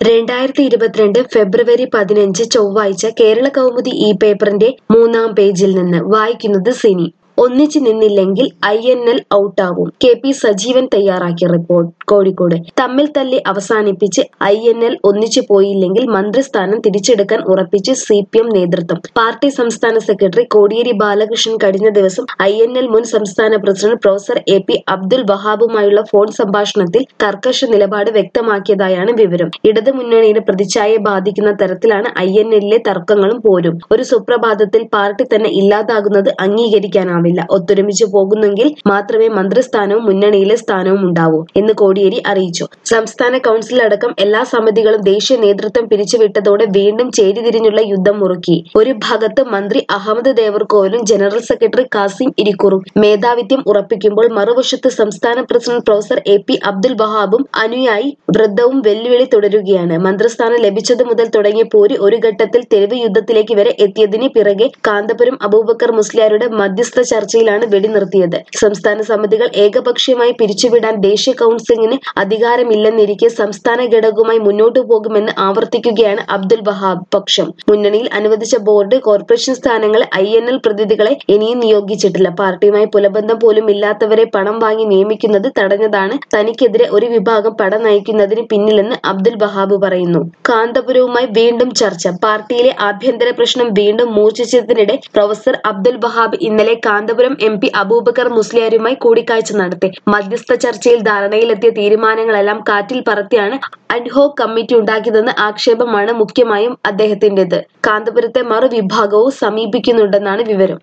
രണ്ടായിരത്തി ഇരുപത്തിരണ്ട് ഫെബ്രുവരി പതിനഞ്ച് ചൊവ്വാഴ്ച കേരള കൗമുദി ഈ പേപ്പറിന്റെ മൂന്നാം പേജിൽ നിന്ന് വായിക്കുന്നത് സിനി ഒന്നിച്ചു നിന്നില്ലെങ്കിൽ ഐ എൻ എൽ ഔട്ടാവും കെ പി സജീവൻ തയ്യാറാക്കിയ റിപ്പോർട്ട് കോഴിക്കോട് തമ്മിൽ തല്ലി അവസാനിപ്പിച്ച് ഐ എൻ എൽ ഒന്നിച്ചു പോയില്ലെങ്കിൽ മന്ത്രിസ്ഥാനം തിരിച്ചെടുക്കാൻ ഉറപ്പിച്ച് സി പി എം നേതൃത്വം പാർട്ടി സംസ്ഥാന സെക്രട്ടറി കോടിയേരി ബാലകൃഷ്ണൻ കഴിഞ്ഞ ദിവസം ഐ എൻ എൽ മുൻ സംസ്ഥാന president professor A P Abdul വഹാബുമായുള്ള ഫോൺ സംഭാഷണത്തിൽ കർക്കശ നിലപാട് വ്യക്തമാക്കിയതായാണ് വിവരം ഇടതു മുന്നണിയുടെ പ്രതിച്ഛായയെ ബാധിക്കുന്ന തരത്തിലാണ് ഐ എൻ എല്ലിലെ തർക്കങ്ങളും പോരും ഒരു സുപ്രഭാതത്തിൽ പാർട്ടി തന്നെ ഇല്ലാതാകുന്നത് അംഗീകരിക്കാനാവില്ല ഒത്തൊരുമിച്ച് പോകുന്നെങ്കിൽ മാത്രമേ മന്ത്രിസ്ഥാനവും മുന്നണിയിലെ സ്ഥാനവും ഉണ്ടാവൂ എന്ന് കോടിയേരി അറിയിച്ചു സംസ്ഥാന കൗൺസിൽ അടക്കം എല്ലാ സമിതികളും ദേശീയ നേതൃത്വം പിരിച്ചുവിട്ടതോടെ വീണ്ടും ചേരിതിരിഞ്ഞുള്ള യുദ്ധം മുറുക്കി ഒരു ഭാഗത്ത് മന്ത്രി അഹമ്മദ് ദേവർകോവിലും ജനറൽ സെക്രട്ടറി കാസിം ഇരിക്കൂറും മേധാവിത്യം ഉറപ്പിക്കുമ്പോൾ മറുവശത്ത് സംസ്ഥാന president professor A P Abdul വഹാബും അനുയായി വൃദ്ധവും വെല്ലുവിളി തുടരുകയാണ് മന്ത്രിസ്ഥാനം ലഭിച്ചതു മുതൽ തുടങ്ങിയ പോര് ഒരു ഘട്ടത്തിൽ തെരുവ് യുദ്ധത്തിലേക്ക് വരെ എത്തിയതിന് പിറകെ കാന്തപുരം അബൂബക്കർ മുസ്ലിയാരുടെ മധ്യസ്ഥ ചർച്ചയിലാണ് വെടിനിർത്തിയത് സംസ്ഥാന സമിതികൾ ഏകപക്ഷീയമായി പിരിച്ചുവിടാൻ ദേശീയ കൗൺസിലിന് അധികാരമില്ലെന്നിരിക്കെ സംസ്ഥാന ഘടകവുമായി മുന്നോട്ടു പോകുമെന്ന് ആവർത്തിക്കുകയാണ് അബ്ദുൽ വഹാബ് പക്ഷം മുന്നണിയിൽ അനുവദിച്ച ബോർഡ് കോർപ്പറേഷൻ സ്ഥാനങ്ങളിൽ ഐ എൻ എൽ പ്രതിനിധികളെ ഇനിയും നിയോഗിച്ചിട്ടില്ല പാർട്ടിയുമായി പുലബന്ധം പോലും ഇല്ലാത്തവരെ പണം വാങ്ങി നിയമിക്കുന്നത് തടഞ്ഞതാണ് തനിക്കെതിരെ ഒരു വിഭാഗം പട നയിക്കുന്നതിന് പിന്നിലെന്ന് അബ്ദുൽ വഹാബ് പറയുന്നു കാന്തപുരവുമായി വീണ്ടും ചർച്ച പാർട്ടിയിലെ ആഭ്യന്തര പ്രശ്നം വീണ്ടും മൂർച്ഛിച്ചതിനിടെ പ്രൊഫസർ അബ്ദുൽ വഹാബ് ഇന്നലെ കാന്തപുരം എം പി അബൂബക്കർ മുസ്ലിയാരുമായി കൂടിക്കാഴ്ച നടത്തി മധ്യസ്ഥ ചർച്ചയിൽ ധാരണയിലെത്തിയ തീരുമാനങ്ങളെല്ലാം കാറ്റിൽ പറത്തിയാണ് അഡ്ഹോക് കമ്മിറ്റി ഉണ്ടാക്കിയതെന്ന ആക്ഷേപമാണ് മുഖ്യമായും അദ്ദേഹത്തിന്റേത് കാന്തപുരത്തെ മറുവിഭാഗവും സമീപിക്കുന്നുണ്ടെന്നാണ് വിവരം